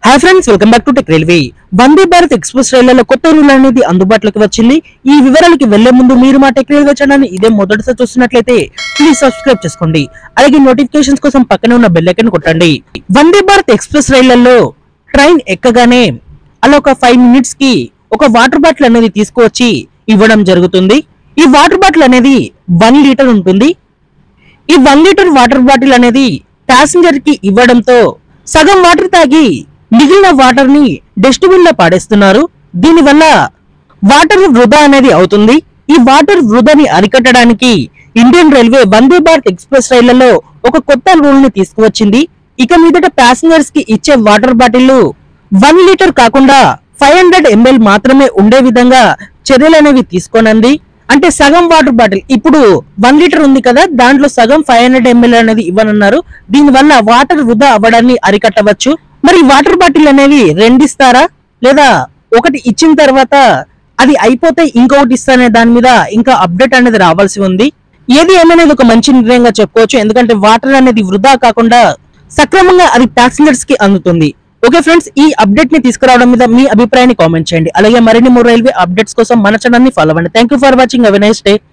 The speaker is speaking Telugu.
hi friends welcome back to tech railway Vande Bharat express రైళ్లలో కొత్త రూల్ అనేది అందుబాటులోకి వచ్చింది ఈ వివరాలకి వెళ్లే ముందు మీరు మా టెక్ రైల్వే ఛానల్ ఇదే మొదటిసారి చూస్తున్నట్లయితే ప్లీజ్ సబ్స్క్రైబ్ చేసుకోండి అలాగే నోటిఫికేషన్స్ కోసం పక్కనే ఉన్న బెల్ ఐకాన్ కొట్టండి వందే భారత్ ఎక్స్ప్రెస్ రైళ్లలో ట్రైన్ ఎక్కగానే అలా ఒక ఫైవ్ మినిట్స్ కి ఒక వాటర్ బాటిల్ అనేది తీసుకువచ్చి ఇవ్వడం జరుగుతుంది ఈ వాటర్ బాటిల్ అనేది వన్ లీటర్ ఉంటుంది ఈ వన్ లీటర్ వాటర్ బాటిల్ అనేది ప్యాసింజర్ కి ఇవ్వడంతో సగం వాటర్ తాగి మిగిలిన వాటర్ ని డస్ట్బిన్ లో పాడేస్తున్నారు దీనివల్ల వాటర్ వృధా అనేది అవుతుంది ఈ వాటర్ వృధాని అరికట్టడానికి Indian railway Vande Bharat express రైళ్లలో ఒక కొత్త రూల్ ని తీసుకువచ్చింది ఇక మీదట ప్యాసింజర్స్ కి ఇచ్చే వాటర్ బాటిల్ వన్ లీటర్ కాకుండా ఫైవ్ హండ్రెడ్ ఎంఎల్ మాత్రమే ఉండే విధంగా చర్యలు అనేవి తీసుకోనంది అంటే సగం వాటర్ బాటిల్ ఇప్పుడు వన్ లీటర్ ఉంది కదా దాంట్లో సగం ఫైవ్ హండ్రెడ్ ఎంఎల్ అనేది ఇవ్వనున్నారు దీనివల్ల వాటర్ వృధా అవ్వడాన్ని అరికట్టవచ్చు మరి ఈ వాటర్ బాటిల్ అనేవి రెండిస్తారా లేదా ఒకటి ఇచ్చిన తర్వాత అది అయిపోతే ఇంకొకటి ఇస్తానే దాని మీద ఇంకా అప్డేట్ అనేది రావాల్సి ఉంది ఏది ఏమైనా ఇది ఒక మంచి నిర్ణయంగా చెప్పుకోవచ్చు ఎందుకంటే వాటర్ అనేది వృధా కాకుండా సక్రమంగా అది ప్యాసింజర్స్ కి అందుతుంది ఓకే ఫ్రెండ్స్ ఈ అప్డేట్ ని తీసుకురావడం మీద మీ అభిప్రాయాన్ని కామెంట్ చేయండి అలాగే మరిన్ని మూడు రైల్వే అప్డేట్స్ కోసం మన ఛానల్ ని ఫాలో అవ్వండి thank you for watching have a nice day